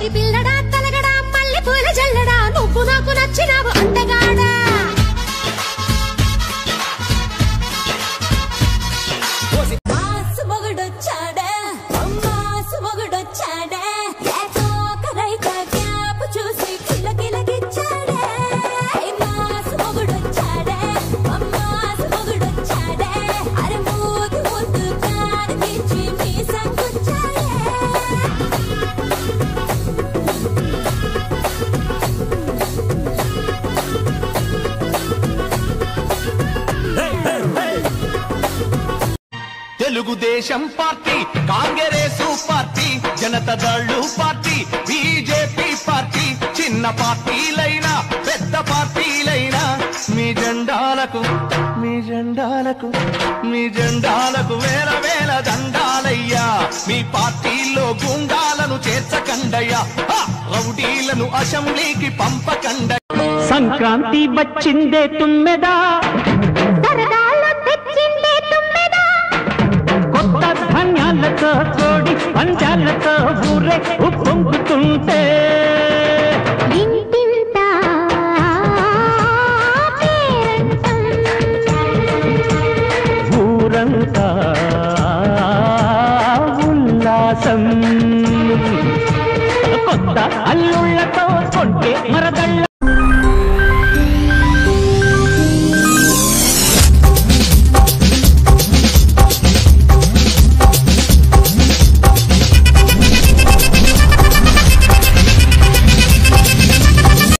ఓరి పిల్లడా తలగడా మల్లె పూల జల్లడా నువ్వు నాకు నచ్చినావు అంతగాడా మాసు మొగుడొచ్చాడే అమ్మాసు మొగుడొచ్చాడే ఏకోకరైక క్యాప్ చూసి కిలకిలకిచ్చాడే మాసు మొగుడొచ్చాడే అమ్మాసు మొగుడొచ్చాడే అరే మూతి ముద్దు కానికిచ్చి మీసంకొచ్చాడే Telugu Desam party Congress party Janata Dal party BJP party చిన్న పార్టీలైనా పెద్ద పార్టీలైనా మీ జెండాలకు మీ జెండాలకు మీ జెండాలకు వేల వేల దండాలయ్యా మీ పార్టీల్లో గుండాలను చేర్చకండయ్యా హ! రౌడీలను అసెంబ్లీకి పంపకండ సంక్రాంతి వచ్చిందే తుమ్మెదా సరదాలు తెచ్చిందే తుమ్మెదా కొత్త ధాన్యాలతో కోడి పంచాలతో ఊరే ఉప్పొంగుతుంటే ఇంటింత పేరంటం ఊరంతా